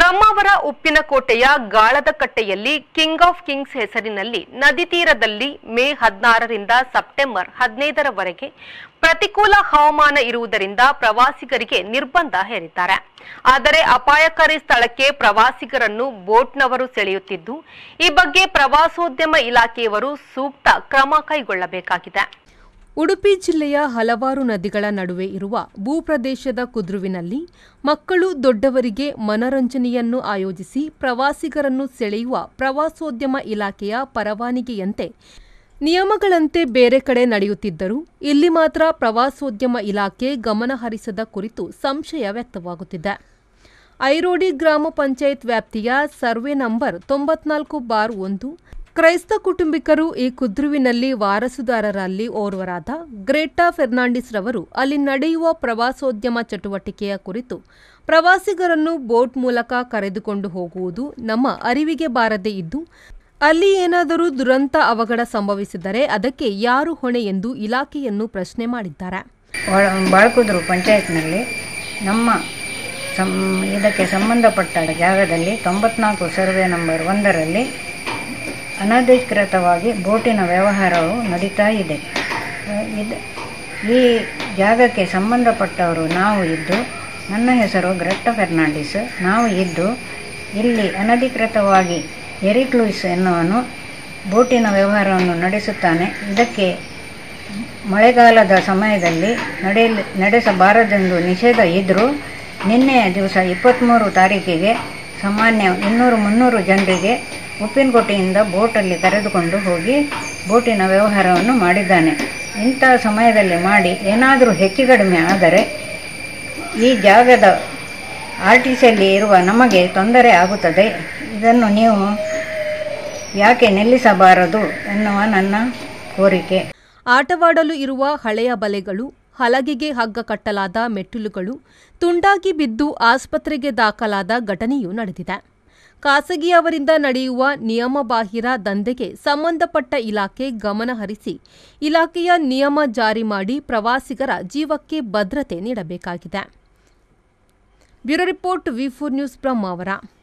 ಬ್ರಹ್ಮಾವರ ಉಪ್ಪಿನಕೋಟೆಯ ಗಾಳದ ಕಟ್ಟೆಯಲ್ಲಿ ಕಿಂಗ್ ಆಫ್ ಕಿಂಗ್ಸ್ ಹೆಸರಿನಲ್ಲಿ ನದಿ ತೀರದಲ್ಲಿ ಮೇ ಹದಿನಾರರಿಂದ ಸೆಪ್ಟೆಂಬರ್ ಹದಿನೈದರವರೆಗೆ ಪ್ರತಿಕೂಲ ಹವಾಮಾನ ಇರುವುದರಿಂದ ಪ್ರವಾಸಿಗರಿಗೆ ನಿರ್ಬಂಧ ಹೇರಿದ್ದಾರೆ ಆದರೆ ಅಪಾಯಕಾರಿ ಸ್ಥಳಕ್ಕೆ ಪ್ರವಾಸಿಗರನ್ನು ಬೋಟ್ನವರು ಸೆಳೆಯುತ್ತಿದ್ದು ಈ ಬಗ್ಗೆ ಪ್ರವಾಸೋದ್ಯಮ ಇಲಾಖೆಯವರು ಸೂಕ್ತ ಕ್ರಮ ಕೈಗೊಳ್ಳಬೇಕಾಗಿದೆ ಉಡುಪಿ ಜಿಲ್ಲೆಯ ಹಲವಾರು ನದಿಗಳ ನಡುವೆ ಇರುವ ಭೂಪ್ರದೇಶದ ಕುದ್ರುವಿನಲ್ಲಿ ಮಕ್ಕಳು ದೊಡ್ಡವರಿಗೆ ಮನರಂಜನೆಯನ್ನು ಆಯೋಜಿಸಿ ಪ್ರವಾಸಿಗರನ್ನು ಸೆಳೆಯುವ ಪ್ರವಾಸೋದ್ಯಮ ಇಲಾಖೆಯ ಪರವಾನಗಿಯಂತೆ ನಿಯಮಗಳಂತೆ ಬೇರೆ ಕಡೆ ನಡೆಯುತ್ತಿದ್ದರೂ ಇಲ್ಲಿ ಮಾತ್ರ ಪ್ರವಾಸೋದ್ಯಮ ಇಲಾಖೆ ಗಮನ ಹರಿಸದ ಕುರಿತು ಸಂಶಯ ವ್ಯಕ್ತವಾಗುತ್ತಿದೆ ಐರೋಡಿ ಗ್ರಾಮ ಪಂಚಾಯತ್ ವ್ಯಾಪ್ತಿಯ ಸರ್ವೆ ನಂಬರ್ ತೊಂಬತ್ನಾಲ್ಕು ಬಾರ್ ಒಂದು ಕ್ರೈಸ್ತ ಕುಟುಂಬಿಕರು ಈ ಕುದ್ರುವಿನಲ್ಲಿ ವಾರಸುದಾರರಲ್ಲಿ ಓರ್ವರಾದ ಗ್ರೇಟಾ ಫೆರ್ನಾಂಡಿಸ್ ರವರು ಅಲ್ಲಿ ನಡೆಯುವ ಪ್ರವಾಸೋದ್ಯಮ ಚಟುವಟಿಕೆಯ ಕುರಿತು ಪ್ರವಾಸಿಗರನ್ನು ಬೋಟ್ ಮೂಲಕ ಕರೆದುಕೊಂಡು ಹೋಗುವುದು ನಮ್ಮ ಅರಿವಿಗೆ ಬಾರದೇ ಇದ್ದು ಅಲ್ಲಿ ಏನಾದರೂ ದುರಂತ ಅವಘಡ ಸಂಭವಿಸಿದರೆ ಅದಕ್ಕೆ ಯಾರು ಹೊಣೆ ಎಂದು ಇಲಾಖೆಯನ್ನು ಪ್ರಶ್ನೆ ಮಾಡಿದ್ದಾರೆ ಬಾಳ- ಬಾಳ್ಕುದ್ರು ಪಂಚಾಯತ್ನಲ್ಲಿ ನಮ್ಮ ಸಂ ಇದಕ್ಕೆ ಸಂಬಂಧಪಟ್ಟ ಜಾಗದಲ್ಲಿ ತೊಂಬತ್ನಾಲ್ಕು ಸರ್ವೆ ನಂಬರ್ ಒಂದರಲ್ಲಿ ಅನಧಿಕೃತವಾಗಿ ಬೋಟಿನ ವ್ಯವಹಾರವು ನಡೀತಾ ಇದೆ ಅಹ್, ಇದು ಈ ಜಾಗಕ್ಕೆ ಸಂಬಂಧಪಟ್ಟವರು ನಾವು ಇದ್ದು ನನ್ನ ಹೆಸರು ಗ್ರೆಟ್ಟ ಫೆರ್ನಾಂಡಿಸ್ ನಾವು ಇದ್ದು ಇಲ್ಲಿ ಅನಧಿಕೃತವಾಗಿ ಎರಿಕ್ ಲೂಯಿಸ್ ಎನ್ನುವನು ಬೋಟಿನ ವ್ಯವಹಾರವನ್ನು ನಡೆಸುತ್ತಾನೆ ಇದಕ್ಕೆ ಮಳೆಗಾಲದ ಸಮಯದಲ್ಲಿ ನಡೆಯಲಿ ನಡೆಸಬಾರದೆಂದು ನಿಷೇಧ ಇದ್ದರೂ ನಿನ್ನೆಯ ದಿವಸ ಇಪ್ಪತ್ತ್ಮೂರು ತಾರೀಕಿಗೆ ಸಾಮಾನ್ಯ ಇನ್ನೂರು ಮುನ್ನೂರು ಜನರಿಗೆ ಉಪ್ಪಿನಕೋಟೆಯಿಂದ ಬೋಟಲ್ಲಿ ಕರೆದುಕೊಂಡು ಹೋಗಿ ಬೋಟಿನ ವ್ಯವಹಾರವನ್ನು ಮಾಡಿದ್ದಾನೆ ಇಂಥ ಸಮಯದಲ್ಲಿ ಮಾಡಿ ಏನಾದರೂ ಹೆಚ್ಚು ಕಡಿಮೆ ಆದರೆ ಈ ಜಾಗದ ಆರ್ ಟಿ ಸಿಯಲ್ಲಿ ಇರುವ ನಮಗೆ ತೊಂದರೆ ಆಗುತ್ತದೆ ಇದನ್ನು ನೀವು ಯಾಕೆ ನಿಲ್ಲಿಸಬಾರದು ಎನ್ನುವ ನನ್ನ ಕೋರಿಕೆ ಆಟವಾಡಲು ಇರುವ ಹಳೆಯ ಬಲೆಗಳು ಹಲಗೆಗೆ ಹಗ್ಗ ಕಟ್ಟಲಾದ ಮೆಟ್ಟಿಲುಗಳು ತುಂಡಾಗಿ ಬಿದ್ದು ಆಸ್ಪತ್ರೆಗೆ ದಾಖಲಾದ ಘಟನೆಯೂ ನಡೆದಿದೆ ಖಾಸಗಿಯವರಿಂದ ನಡೆಯುವ ನಿಯಮಬಾಹಿರ ದಂಧೆಗೆ ಸಂಬಂಧಪಟ್ಟ ಇಲಾಖೆ ಗಮನ ಹರಿಸಿ ಇಲಾಖೆಯ ನಿಯಮ ಜಾರಿ ಮಾಡಿ ಪ್ರವಾಸಿಗರ ಜೀವಕ್ಕೆ ಭದ್ರತೆ ನೀಡಬೇಕಾಗಿದೆ bureau report V four news Brahmavar